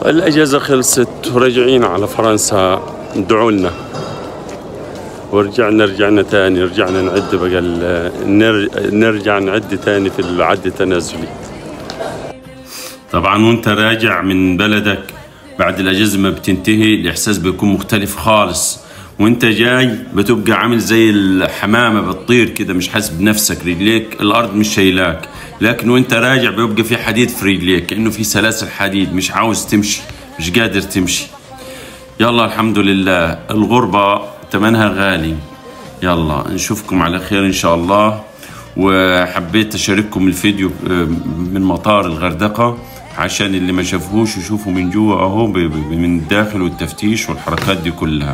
الأجازة خلصت وراجعين على فرنسا ادعوا لنا ورجعنا رجعنا تاني رجعنا نعد بقى ال- نر- نرجع نعد تاني في العد التنازلي طبعا وانت راجع من بلدك بعد الاجازه ما بتنتهي الاحساس بيكون مختلف خالص وانت جاي بتبقى عامل زي الحمامه بتطير كده مش حاسس بنفسك رجليك الارض مش شايلاك لكن وانت راجع بيبقى في حديد في رجليك كانه في سلاسل حديد مش عاوز تمشي مش قادر تمشي يلا الحمد لله الغربة تمنها غالي يلا نشوفكم على خير إن شاء الله وحبيت أشارككم الفيديو آه، من مطار الغردقة عشان اللي ما شافوهوش يشوفوا من جوا أهو ب- ب- من الداخل والتفتيش والحركات دي كلها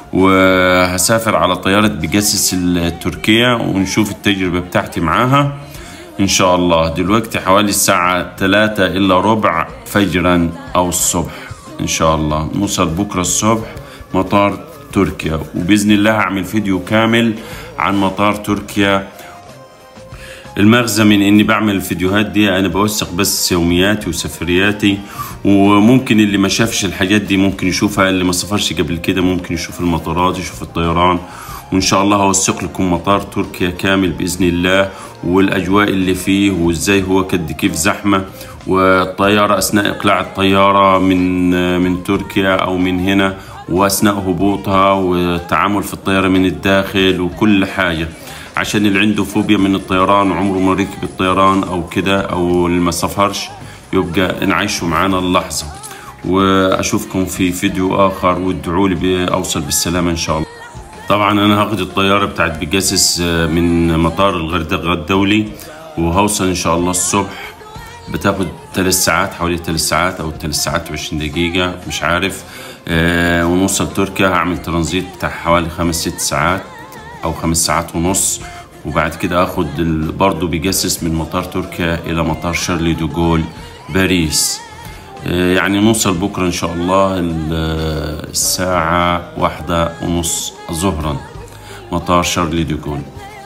وهسافر على طيارة بجسس التركية ونشوف التجربة بتاعتي معاها إن شاء الله دلوقتي حوالي الساعة 3 إلا ربع فجرا أو الصبح إن شاء الله نوصل بكرة الصبح مطار تركيا وبإذن الله هعمل فيديو كامل عن مطار تركيا المغزى من اني بعمل الفيديوهات دي انا بوثق بس يومياتي وسفرياتي وممكن اللي ما شافش الحاجات دي ممكن يشوفها اللي ما سافرش قبل كده ممكن يشوف المطارات يشوف الطيران وان شاء الله هوثق لكم مطار تركيا كامل باذن الله والاجواء اللي فيه وازاي هو قد كيف زحمه والطياره اثناء اقلاع الطياره من من تركيا او من هنا واثناء هبوطها والتعامل في الطياره من الداخل وكل حاجه عشان اللي عنده فوبيا من الطيران وعمره ما ركب الطيران او كده او اللي ما سافرش يبقى نعيشوا معانا اللحظه واشوفكم في فيديو اخر وادعوا لي اوصل بالسلامه ان شاء الله طبعا انا هاخد الطياره بتاعت بجاسس آه، من مطار الغردقه الدولي وهوصل ان شاء الله الصبح بتاخد ثلاث ساعات حوالي ثلاث ساعات او ثلاث ساعات و20 دقيقة مش عارف آه ونوصل تركيا هعمل ترانزيت بتاع حوالي خمس ست ساعات او خمس ساعات ونص وبعد كده اخد ال- برضه بيجسس من مطار تركيا الى مطار شارلي دوغول باريس آه، يعني نوصل بكرة إن شاء الله ال- الساعة واحدة ونص ظهرا مطار شارلي دوغول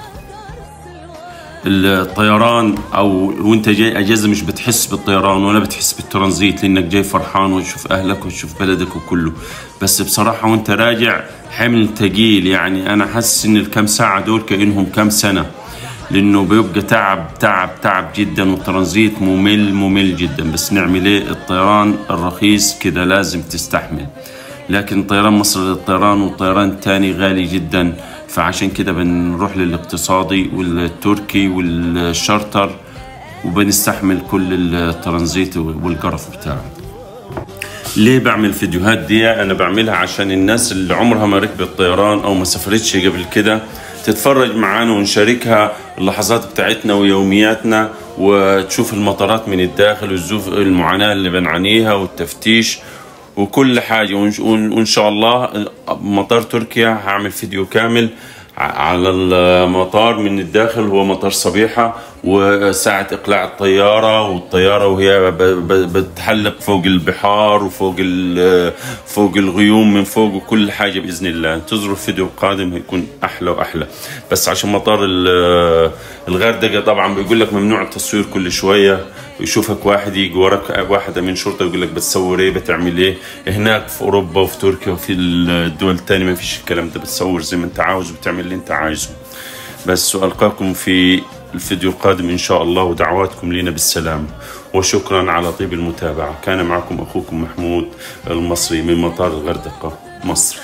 الطيران او وانت جاي اجازه مش بتحس بالطيران ولا بتحس بالترانزيت لانك جاي فرحان وتشوف اهلك وتشوف بلدك وكله بس بصراحه وانت راجع حمل تقيل يعني انا حاسس ان الكام ساعه دول كانهم كام سنه لانه بيبقى تعب تعب تعب جدا والترانزيت ممل ممل جدا بس نعمل ايه الطيران الرخيص كده لازم تستحمل لكن طيران مصر للطيران والطيران التاني غالي جدا فعشان كده بنروح للاقتصادي والتركي والشارتر وبنستحمل كل الترانزيت والقرف بتاعه ليه بعمل فيديوهات دي انا بعملها عشان الناس اللي عمرها ما ركبت طيران او ما سافرتش قبل كده تتفرج معانا ونشاركها اللحظات بتاعتنا ويومياتنا وتشوف المطارات من الداخل وتشوف المعاناة اللي بنعانيها والتفتيش وكل حاجة وإن- وإن وإن شاء الله مطار تركيا هعمل فيديو كامل ع- على المطار من الداخل هو مطار صبيحة وساعة إقلاع الطيارة والطيارة وهي ب- ب- بتحلق فوق البحار وفوق ال- فوق الغيوم من فوق وكل حاجة بإذن الله انتظروا الفيديو القادم هيكون أحلى وأحلى بس عشان مطار ال- الغردقة طبعا بيقول لك ممنوع التصوير كل شوية يشوفك واحد يجي وراك واحدة من شرطة يقول لك بتصور ايه بتعمل ايه هناك في اوروبا وفي تركيا وفي الدول التانية ما فيش الكلام ده بتصور زي ما انت عاوز وبتعمل اللي انت عايزه بس والقاكم في الفيديو القادم ان شاء الله ودعواتكم لنا بالسلام وشكرا على طيب المتابعة كان معكم اخوكم محمود المصري من مطار الغردقة مصر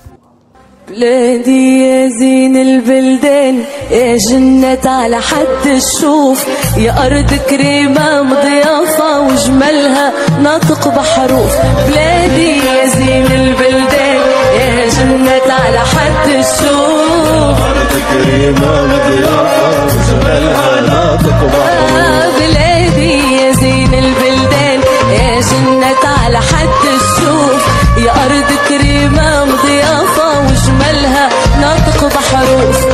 بلادي يا زين البلدان يا جنة على حد الشوف يا أرض كريمة مضيافة وجمالها ناطق بحروف بلادي يا زين البلدان يا جنة على حد الشوف كريمة وضيافة وجمالها ناطق بحروف آه بلادي يا زين البلدان يا جنة على حد الشوف يا أرض كريمة مضيافة وجمالها ناطق بحروف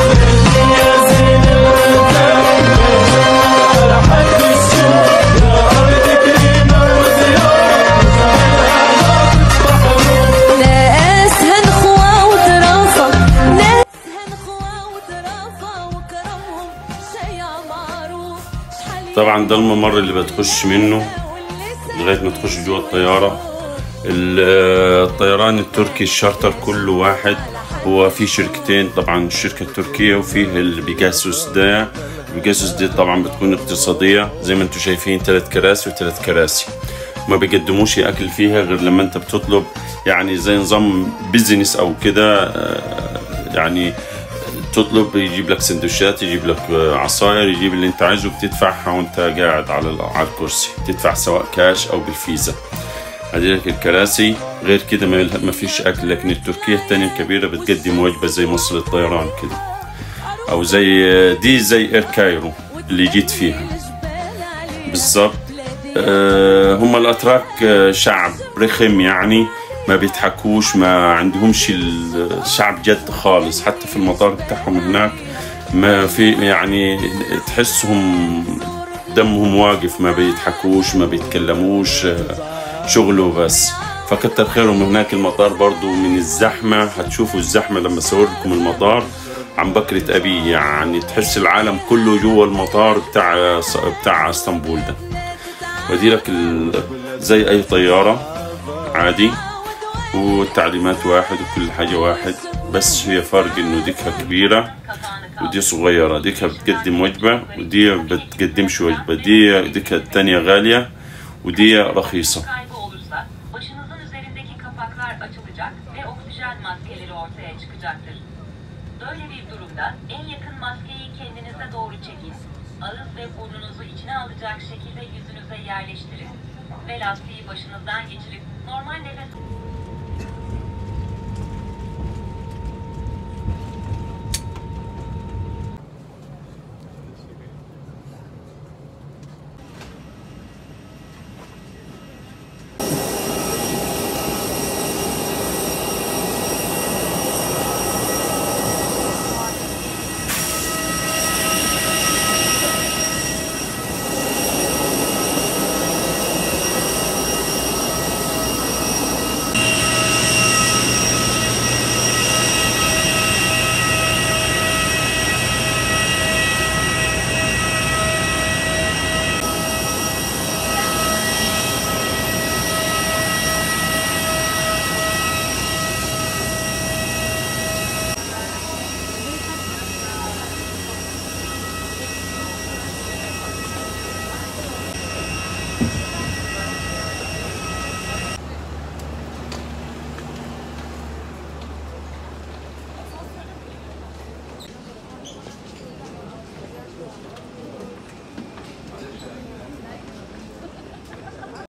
ناس هنخوة وظرافة ناس هنخوة وظرافة وكرمهم شيء معروف شحال طبعا ده الممر اللي بتخش منه لغاية ما تخش جوه الطيارة ال- الطيران التركي الشارتر كله واحد هو في شركتين طبعا الشركة التركية وفيه البيجاسوس ده البيجاسوس دي طبعا بتكون اقتصادية زي ما انتم شايفين ثلاث كراسي وثلاث كراسي ما بيقدموش اكل فيها غير لما انت بتطلب يعني زي نظام بيزنس او كده آه، يعني تطلب يجيب لك سندوتشات يجيب لك آه، عصاير يجيب اللي انت عايزه بتدفعها وانت قاعد على ال- على الكرسي تدفع سواء كاش او بالفيزا هذيك الكراسي غير كده ما ما فيش اكل لكن التركية الثانية الكبيرة بتقدم وجبة زي مصر الطيران كده او زي دي زي اير كايرو اللي جيت فيها بالضبط آه، هم الاتراك آه، شعب رخم يعني ما بيضحكوش ما عندهمش الشعب جد خالص حتى في المطار بتاعهم هناك ما في يعني تحسهم دمهم واقف ما بيضحكوش ما بيتكلموش آه، شغله بس فكتر خيرهم هناك المطار برضو من الزحمة هتشوفوا الزحمة لما أصور لكم المطار عن بكرة أبي يعني تحس العالم كله جوا المطار بتاع بتاع اسطنبول ده ودي لك ال- زي أي طيارة عادي والتعليمات واحد وكل حاجة واحد بس هي فرق إنه ديكها كبيرة ودي صغيرة ديكها بتقدم وجبة ودي بتقدمش وجبة دي ديكها التانية غالية ودي رخيصة kaybı olursa başınızın üzerindeki kapaklar açılacak ve oksijen maskeleri ortaya çıkacaktır. Böyle bir durumda en yakın maskeyi kendinize doğru çekin. Ağız ve burnunuzu içine alacak şekilde yüzünüze yerleştirin. Ve lastiği başınızdan geçirip normal nefes